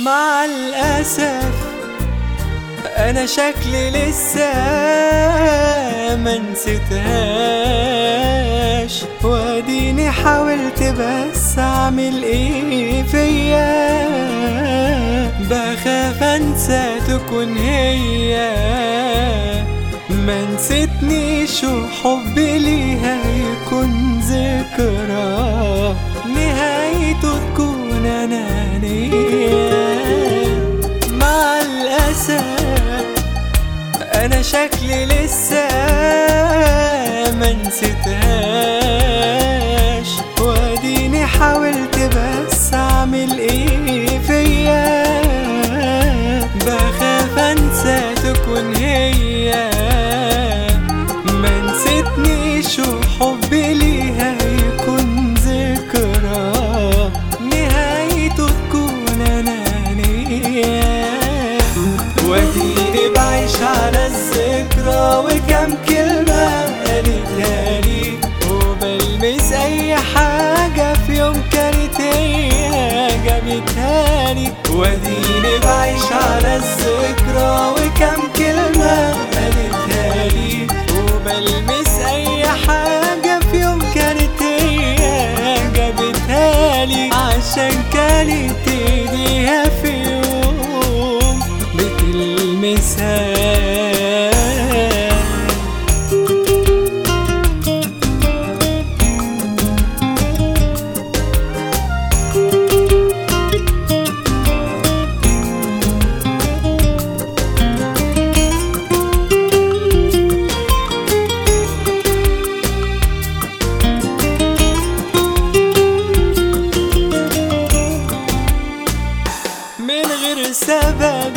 مع الأسف أنا شكلي لسه ما نسيتهاش واديني حاولت بس أعمل إيه فيا بخاف أنسى تكون هي ما نسيتنيش وحبي ليها يكون ذكرى نهايته تكون أنانية مع الأسف أنا شكلي لسه ما نسيتهاش واديني حاولت بس أعمل إيه فيا بخاف أنسى تكون هي ما نسيتنيش وحبي ليها يكون ذكرى نهايته تكون أنانية واديني بعيش على الذكرى وكم كلمة قالتها لي وبلمس أي حاجة في يوم كانت هي جابتها لي واديني بعيش على الذكرى وكم كلمة قالتها لي وبلمس أي حاجة في يوم كانت هي جابتها لي عشان كانت ايديها في يوم بتلمسها من غير سبب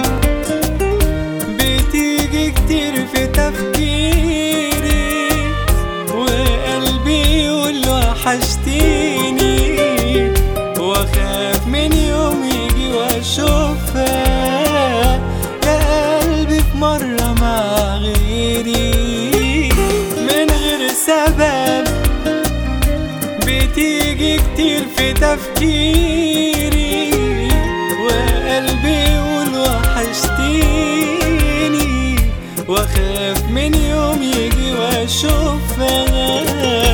بتيجي كتير في تفكيري وقلبي يقول وحشتيني واخاف من يوم يجي واشوفها يا قلبي في مرة مع غيري من غير سبب بتيجي كتير في تفكيري وقلبي يقول وحشتيني واخاف من يوم يجي واشوفها